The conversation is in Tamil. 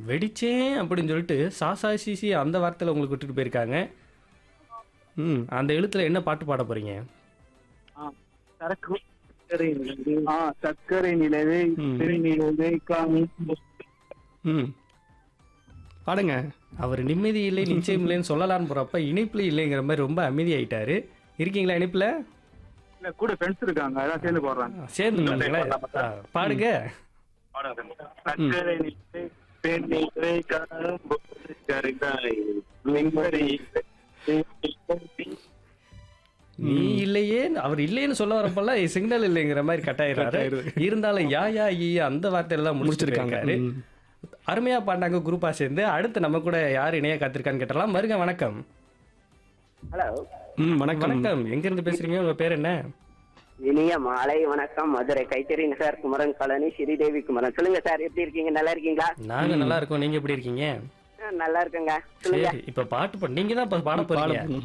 வெடிச்சேன் அப்படின்னு சொல்லிட்டு சாசா சிசி அந்த வார்த்தையில உங்களுக்கு விட்டுட்டு போயிருக்காங்க ம் அந்த எழுத்துல என்ன பாட்டு பாட போறீங்க சரக்கு சர்க்கரை நிலவே ஆ சர்க்கரை நிலவே ம். சரி நிலவே காமி ம் பாடுங்க அவர் நிம்மதி இல்லை நிச்சயம் இல்லைன்னு சொல்லலான்னு போறப்ப இணைப்புல இல்லைங்கிற மாதிரி ரொம்ப அமைதியாயிட்டாரு இருக்கீங்களா இணைப்புல இல்ல கூட ஃப்ரெண்ட்ஸ் இருக்காங்க அதான் சேர்ந்து போடுறாங்க சேர்ந்து பாடுங்களேன் ஆ, பாடுங்க சர்க்கரை நிலவே பெண் நிலவே காணும்போது கருதாய் நிம்மதி நீ இல்லையே அவர் இல்லைன்னு சொல்ல வரப்பெல்லாம் சிக்னல் இல்லைங்கிற மாதிரி கட்டாயிடுறாரு இருந்தாலும் யா யா ஈ அந்த வார்த்தையில தான் முடிச்சிருக்காங்க முடிச்சிருக்காங்க. அருமையா பாண்டாங்க குரூப்பா சேர்ந்து அடுத்து நம்ம கூட யார் இணையா காத்திருக்கான்னு கேட்டலாம் மருங்க வணக்கம் ஹலோ ம் வணக்கம் வணக்கம் எங்க இருந்து பேசுறீங்க உங்க பேர் என்ன இனிய மாலை வணக்கம் மதுரை கைத்தறி சார் குமரன் காலனி ஸ்ரீதேவி குமரன் சொல்லுங்க சார் எப்படி இருக்கீங்க நல்லா இருக்கீங்களா நாங்க நல்லா இருக்கோம் நீங்க எப்படி இருக்கீங்க ஆ, நல்லா இருக்குங்க சொல்லுங்க சரி இப்ப பாட்டு பாடு நீங்க தான் இப்ப பாட போறீங்க பாட